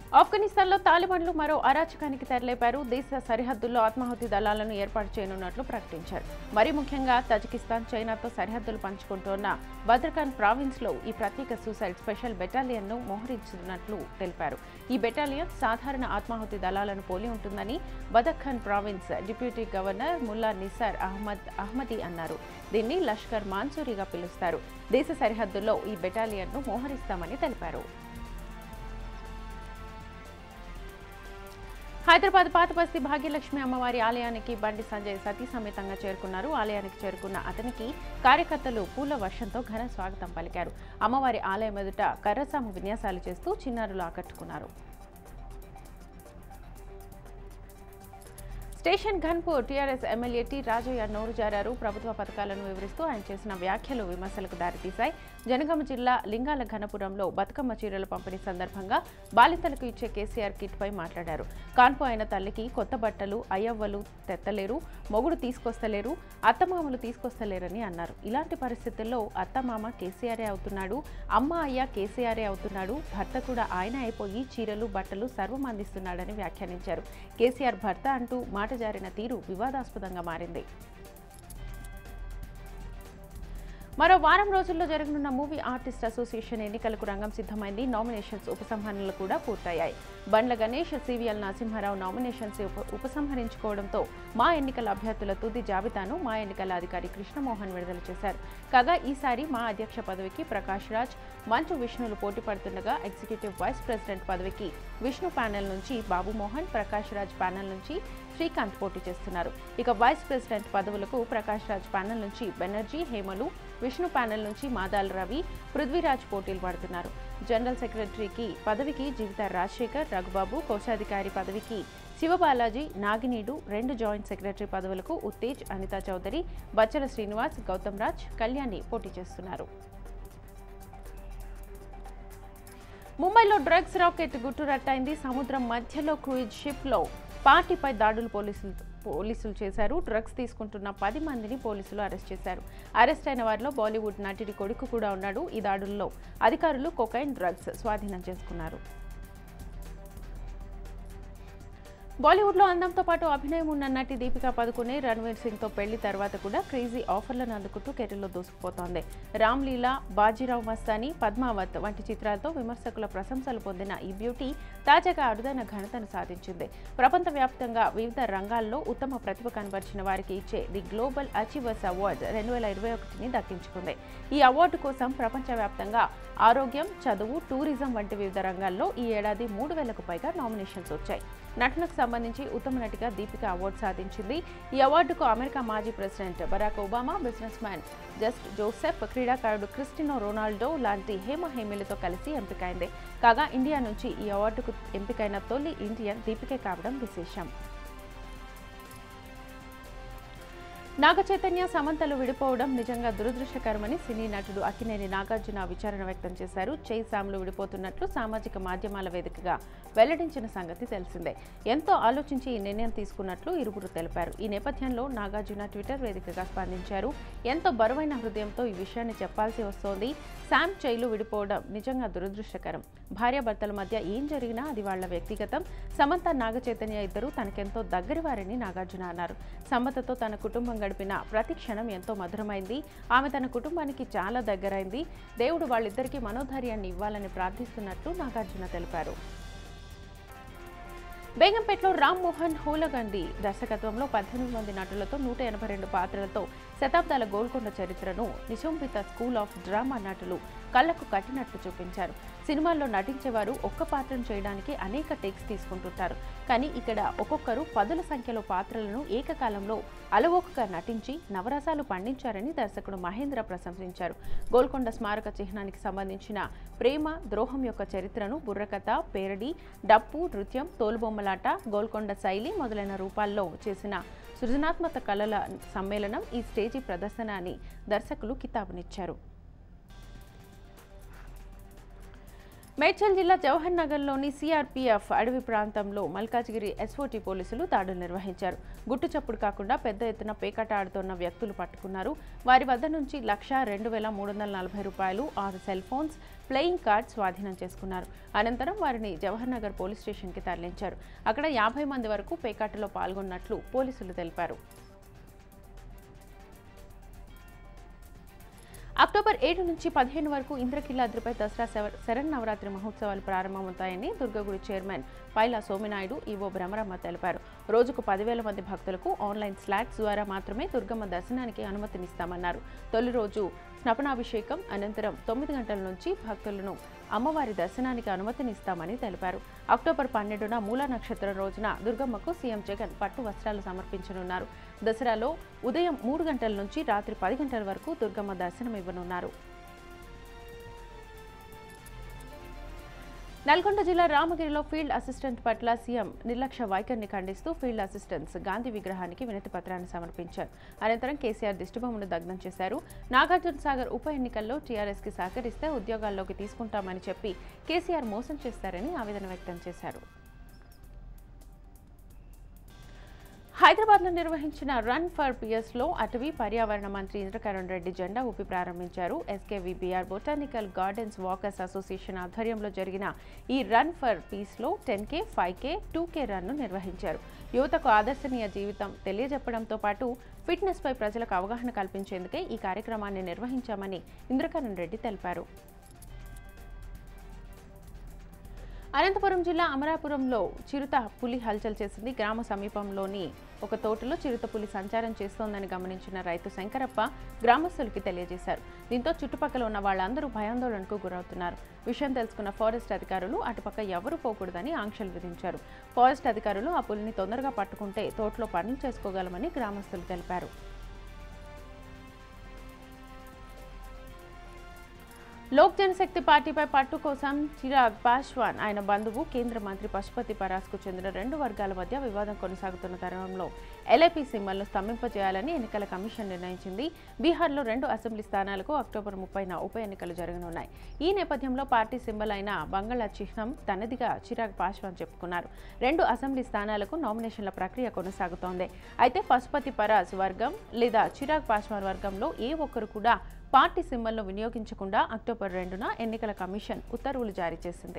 ఆఫ్ఘనిస్తాన్లో తాలిబాన్లు మరో అరాచకానికి తెరలేపారు దేశ సరిహద్దుల్లో ఆత్మాహుతి దళాలను ఏర్పాటు చేయనున్నట్లు ప్రకటించారు మరి ముఖ్యంగా తజికిస్తాన్ చైనాతో సరిహద్దులు పంచుకుంటోన్న బద్రకాన్ ప్రావిన్స్లో ఈ ప్రత్యేక సూసైడ్ స్పెషల్ బెటాలియన్ను మోహరించినట్లు తెలిపారు ఈ బెటాలియన్ సాధారణ ఆత్మాహుతి దళాలను పోలి ఉంటుందని Badakhshan province deputy governor Mullah Nisar Ahmad Ahmadi అన్నారు దీన్ని లష్కర్ మాన్సూరిగా పిలుస్తారు దేశ సరిహద్దుల్లో ఈ బెటాలియన్ను మోహరిస్తామని తెలిపారు హైదరాబాద్ పాత బస్తీ భాగ్యలక్ష్మి అమ్మవారి ఆలయానికి బండి సంజయ్ సతీ సమేతంగా చేరుకున్నారు ఆలయానికి చేరుకున్న అతనికి కార్యకర్తలు పూల వర్షంతో ఘన స్వాగతం పలికారు అమ్మవారి ఆలయం ఎదుట కర్రసాము విన్యాసాలు చేస్తూ చిన్నారులు ఆకట్టుకున్నారు station Ghanpur TRS MLA T Rajaiah నోరు జారారు ప్రభుత్వ పథకాలను వివరిస్తూ ఆయన చేసిన వ్యాఖ్యలు విమర్శలకు దారితీశాయి జనగామ జిల్లా లింగాల ఘనపురంలో బతుకమ్మ చీరల పంపిణీ సందర్భంగా బాలింతలకు ఇచ్చే కేసీఆర్ కిట్ పై మాట్లాడారు కాన్పు అయిన తల్లికి కొత్త బట్టలు అయ్యవ్వలు తెత్తలేరు మొగుడు తీసుకొస్తలేరు అత్తమామలు తీసుకొస్తలేరని అన్నారు ఇలాంటి పరిస్థితుల్లో అత్తమామ కేసీఆరే అవుతున్నాడు అమ్మ అయ్య కేసీఆరే అవుతున్నాడు భర్త కూడా ఆయన అయిపోయి చీరలు బట్టలు సర్వం అందిస్తున్నాడని వ్యాఖ్యానించారు కేసీఆర్ భర్త అంటూ మాట జారిన తీరు వివాదాస్పదంగా మారింది మరో వారం రోజుల్లో జరగనున్న మూవీ ఆర్టిస్ట్ అసోసియేషన్ ఎన్నికలకు రంగం సిద్ధమైంది నామినేషన్స్ ఉపసంహరణలు కూడా పూర్తయ్యాయి బండ్ల గణేష్ సివిఎల్ నరసింహారావు నామినేషన్స్ ఉప ఉపసంహరించుకోవడంతో మా ఎన్నికల అభ్యర్థుల తుది జాబితాను మా ఎన్నికల అధికారి కృష్ణమోహన్ విడుదల చేశారు కాగా ఈసారి మా అధ్యక్ష పదవికి ప్రకాష్ రాజ్ మంచు విష్ణులు పోటీ పడుతుండగా ఎగ్జిక్యూటివ్ వైస్ ప్రెసిడెంట్ పదవికి విష్ణు ప్యానెల్ నుంచి బాబు మోహన్ ప్రకాష్ రాజ్ ప్యానెల్ నుంచి శ్రీకాంత్ పోటీ చేస్తున్నారు ఇక వైస్ ప్రెసిడెంట్ పదవులకు ప్రకాష్ రాజ్ ప్యానెల్ నుంచి బెనర్జీ హేమలు విష్ణు ప్యానెల్ నుంచి మాదాల రవి పృథ్వీరాజ్ పోటీలు పడుతున్నారు జనరల్ సెక్రటరీకి పదవికి జీవిత రాజశేఖర్ రఘుబాబు కోశాధికారి పదవికి శివబాలాజీ నాగినీడు రెండు జాయింట్ సెక్రటరీ పదవులకు ఉత్తేజ్ అనితా చౌదరి బచ్చల శ్రీనివాస్ గౌతమ్ రాజ్ కళ్యాణి పోటీ చేస్తున్నారు ముంబైలో డ్రగ్స్ రాకెట్ గుట్టురట్టయింది సముద్రం మధ్యలో క్రూయిజ్ షిప్లో పార్టీపై దాడులు పోలీసులు పోలీసులు చేశారు డ్రగ్స్ తీసుకుంటున్న పది మందిని పోలీసులు అరెస్ట్ చేశారు అరెస్ట్ అయిన వారిలో బాలీవుడ్ నటుడి కొడుకు కూడా ఉన్నాడు ఈ దాడుల్లో అధికారులు కొకైన్ డ్రగ్స్ స్వాధీనం చేసుకున్నారు బాలీవుడ్లో అందంతో పాటు అభినయం ఉన్న నటి దీపికా పదుకునే రణ్వీర్ సింగ్తో పెళ్లి తర్వాత కూడా క్రేజీ ఆఫర్లను అందుకుంటూ కెరీర్లో దూసుకుపోతోంది రామ్ లీలా బాజీరావు మస్తాని పద్మావత్ వంటి చిత్రాలతో విమర్శకుల ప్రశంసలు పొందిన ఈ బ్యూటీ తాజాగా అరుదైన ఘనతను సాధించింది ప్రపంచవ్యాప్తంగా వివిధ రంగాల్లో ఉత్తమ ప్రతిభ కనబరిచిన వారికి ఇచ్చే ది గ్లోబల్ అచీవర్స్ అవార్డ్ రెండు వేల ఇరవై ఒకటిని దక్కించుకుంది ఈ అవార్డు కోసం ప్రపంచవ్యాప్తంగా ఆరోగ్యం చదువు టూరిజం వంటి వివిధ రంగాల్లో ఈ ఏడాది మూడు వేలకు పైగా నామినేషన్స్ వచ్చాయి నటనకు సంబంధించి ఉత్తమ నటిగా దీపిక అవార్డు సాధించింది ఈ అవార్డుకు అమెరికా మాజీ president Barack Obama businessman just Joseph క్రీడాకారుడు క్రిస్టినో రొనాల్డో లాంటి హేమ హేమిలతో కలిసి ఎంపికైంది కాగా ఇండియా నుంచి ఈ అవార్డుకు ఎంపికైన తొలి ఇండియన్ దీపికే కావడం విశేషం నాగ చైతన్య సమంతలు విడిపోవడం నిజంగా దురదృష్టకరమని సినీ నటుడు అక్కినేని నాగార్జున విచారణ వ్యక్తం చేశారు చేయి సాములు విడిపోతున్నట్లు సామాజిక మాధ్యమాల వేదికగా వెల్లడించిన సంగతి తెలిసిందే ఎంతో ఆలోచించి ఈ నిర్ణయం తీసుకున్నట్లు ఇరువురు తెలిపారు ఈ నేపథ్యంలో నాగార్జున ట్విట్టర్ వేదికగా స్పందించారు ఎంతో బరువైన హృదయంతో ఈ విషయాన్ని చెప్పాల్సి వస్తోంది శామ్ చైలు విడిపోవడం నిజంగా దురదృష్టకరం భార్యాభర్తల మధ్య ఏం జరిగినా అది వాళ్ల వ్యక్తిగతం సమంత నాగ చైతన్య ఇద్దరు తనకెంతో దగ్గరవారని నాగార్జున అన్నారు సమంతతో తన కుటుంబం గడిపిన ప్రతి క్షణం ఎంతో మధురమైంది ఆమె తన కుటుంబానికి చాలా దగ్గరైంది దేవుడు వాళ్ళిద్దరికీ మనోధైర్యాన్ని ఇవ్వాలని ప్రార్థిస్తున్నట్లు నాగార్జున తెలిపారు బేగంపేటలో రామ్ మోహన్ హూలగండి దర్శకత్వంలో పద్దెనిమిది మంది నటులతో నూట ఎనభై రెండు పాత్రలతో శతాబ్దాల గోల్కొండ చరిత్రను నిశంపిత స్కూల్ ఆఫ్ డ్రామా నటులు కళ్లకు కట్టినట్లు చూపించారు సినిమాల్లో నటించేవారు ఒక్క పాత్రను చేయడానికి అనేక టేక్స్ తీసుకుంటుంటారు కానీ ఇక్కడ ఒక్కొక్కరు పదుల సంఖ్యలో పాత్రలను ఏకకాలంలో అలవోకగా నటించి నవరసాలు పండించారని దర్శకుడు మహేంద్ర ప్రశంసించారు గోల్కొండ స్మారక చిహ్నానికి సంబంధించిన ప్రేమ ద్రోహం యొక్క చరిత్రను బుర్రకథ పేరడి డప్పు నృత్యం తోలుబొమ్మలాట గోల్కొండ శైలి మొదలైన రూపాల్లో చేసిన సృజనాత్మక కళల సమ్మేళనం ఈ స్టేజీ ప్రదర్శన అని దర్శకులు కితాబునిచ్చారు మేడ్చల్ జిల్లా జవహర్ నగర్లోని సిఆర్పీఎఫ్ అడవి ప్రాంతంలో మల్కాజ్గిరి ఎస్ఓటీ పోలీసులు దాడులు నిర్వహించారు గుట్టు చప్పుడు కాకుండా పెద్ద ఎత్తున పేకాట ఆడుతున్న వ్యక్తులు పట్టుకున్నారు వారి వద్ద నుంచి లక్ష రెండు వేల మూడు వందల నలభై రూపాయలు ఆరు సెల్ ఫోన్స్ ప్లేయింగ్ కార్డ్ స్వాధీనం చేసుకున్నారు అనంతరం వారిని జవహర్ నగర్ పోలీస్ స్టేషన్కి తరలించారు అక్కడ యాభై మంది వరకు పేకాటలో పాల్గొన్నట్లు పోలీసులు తెలిపారు అక్టోబర్ ఏడు నుంచి పదిహేను వరకు ఇంద్రకిల్లాద్రిపై దసరా శవ- శరన్నవరాత్రి మహోత్సవాలు ప్రారంభమవుతాయని దుర్గగుడి చైర్మన్ పైలా సోమినాయుడు ఈవో భ్రమరమ్మ తెలిపారు రోజుకు పదివేల మంది భక్తులకు ఆన్లైన్ స్లాట్స్ ద్వారా మాత్రమే దుర్గమ్మ దర్శనానికి అనుమతినిస్తామన్నారు తొలి రోజు స్నపనాభిషేకం అనంతరం తొమ్మిది గంటల నుంచి భక్తులను అమ్మవారి దర్శనానికి అనుమతినిస్తామని తెలిపారు అక్టోబర్ పన్నెండున మూలా నక్షత్రం రోజున దుర్గమ్మకు సీఎం జగన్ పట్టు వస్త్రాలు సమర్పించనున్నారు దసరాలో ఉదయం మూడు గంటల నుంచి రాత్రి పది గంటల వరకు దుర్గమ్మ దర్శనం ఇవ్వనున్నారు నల్గొండ జిల్లా రామగిరిలో ఫీల్డ్ అసిస్టెంట్ పట్ల సీఎం నిర్లక్ష్య వైఖరిని ఖండిస్తూ ఫీల్డ్ అసిస్టెంట్స్ గాంధీ విగ్రహానికి వినతి పత్రాన్ని సమర్పించారు అనంతరం కేసీఆర్ దిష్టిబొమ్మను దగ్ధం చేశారు నాగార్జున సాగర్ ఉప ఎన్నికల్లో టీఆర్ఎస్కి సహకరిస్తే ఉద్యోగాల్లోకి తీసుకుంటామని చెప్పి కేసీఆర్ మోసం చేస్తారని ఆవేదన వ్యక్తం చేశారు హైదరాబాద్లో నిర్వహించిన రన్ ఫర్ పియర్స్లో అటవీ పర్యావరణ మంత్రి ఇంద్రకరణ్ రెడ్డి జెండా ఊపి ప్రారంభించారు SKVBR botanical gardens walkers association ఆధ్వర్యంలో జరిగిన ఈ రన్ ఫర్ పీస్లో ten K five K two K రన్ను నిర్వహించారు యువతకు ఆదర్శనీయ జీవితం తెలియజెప్పడంతో పాటు ఫిట్నెస్పై ప్రజలకు అవగాహన కల్పించేందుకే ఈ కార్యక్రమాన్ని నిర్వహించామని ఇంద్రకరణ్ రెడ్డి తెలిపారు అనంతపురం జిల్లా అమరాపురంలో చిరుత పులి హల్చల్ చేసింది గ్రామ సమీపంలోని ఒక తోటలో చిరుత పులి సంచారం చేస్తోందని గమనించిన రైతు శంకరప్ప గ్రామస్తులకి తెలియజేశారు దీంతో చుట్టుపక్కల ఉన్న వాళ్ళందరూ భయాందోళనకు గురవుతున్నారు విషయం తెలుసుకున్న ఫారెస్ట్ అధికారులు అటుపక్క ఎవరూ పోకూడదని ఆంక్షలు విధించారు ఫారెస్ట్ అధికారులు ఆ పులిని తొందరగా పట్టుకుంటే తోటలో పనులు చేసుకోగలమని గ్రామస్తులు తెలిపారు లోక్ జనశక్తి పార్టీపై పట్టు కోసం చిరాగ్ పాశ్వాన్ ఆయన బంధువు కేంద్ర మంత్రి పశుపతి పరాస్కు చెందిన రెండు వర్గాల మధ్య వివాదం కొనసాగుతున్న తరుణంలో ఎల్ఐపి సింబల్ను స్తంభింపజేయాలని ఎన్నికల కమిషన్ నిర్ణయించింది బీహార్లో రెండు అసెంబ్లీ స్థానాలకు అక్టోబర్ ముప్పైన ఉప ఎన్నికలు జరగనున్నాయి ఈ నేపథ్యంలో పార్టీ సింబల్ అయిన బంగాళ చిహ్నం తనదిగా చిరాగ్ పాశ్వాన్ చెప్పుకున్నారు రెండు అసెంబ్లీ స్థానాలకు నామినేషన్ల ప్రక్రియ కొనసాగుతోంది అయితే పశుపతి పరాస్ వర్గం లేదా చిరాగ్ పాశ్వాన్ వర్గంలో ఏ ఒక్కరు కూడా పార్టీ సింబల్ను వినియోగించకుండా అక్టోబర్ రెండున ఎన్నికల కమిషన్ ఉత్తర్వులు జారీ చేసింది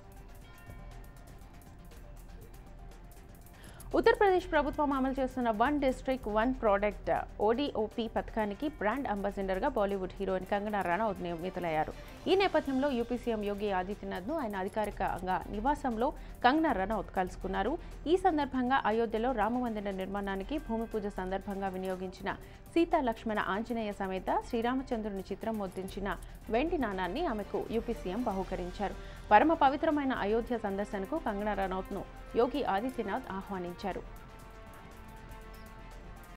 ఉత్తరప్రదేశ్ ప్రభుత్వం అమలు చేస్తున్న one district one product ODOP పథకానికి బ్రాండ్ అంబాసిడర్గా బాలీవుడ్ హీరోయిన్ కంగనా రనౌత్ నియమితులయ్యారు ఈ నేపథ్యంలో యూపీ సీఎం యోగి ఆదిత్యనాథ్ను ఆయన అధికారికంగా నివాసంలో కంగనా రనౌత్ కలుసుకున్నారు ఈ సందర్భంగా అయోధ్యలో రామమందిర నిర్మాణానికి భూమి పూజ సందర్భంగా వినియోగించిన సీతా లక్ష్మణ ఆంజనేయ సమేత శ్రీరామచంద్రుని చిత్రం ముద్రించిన వెండి నాణాన్ని ఆమెకు యూపీ సీఎం బహూకరించారు పరమ పవిత్రమైన అయోధ్య సందర్శనకు కంగనా రనౌత్ను యోగి ఆదిత్యనాథ్ ఆహ్వానించారు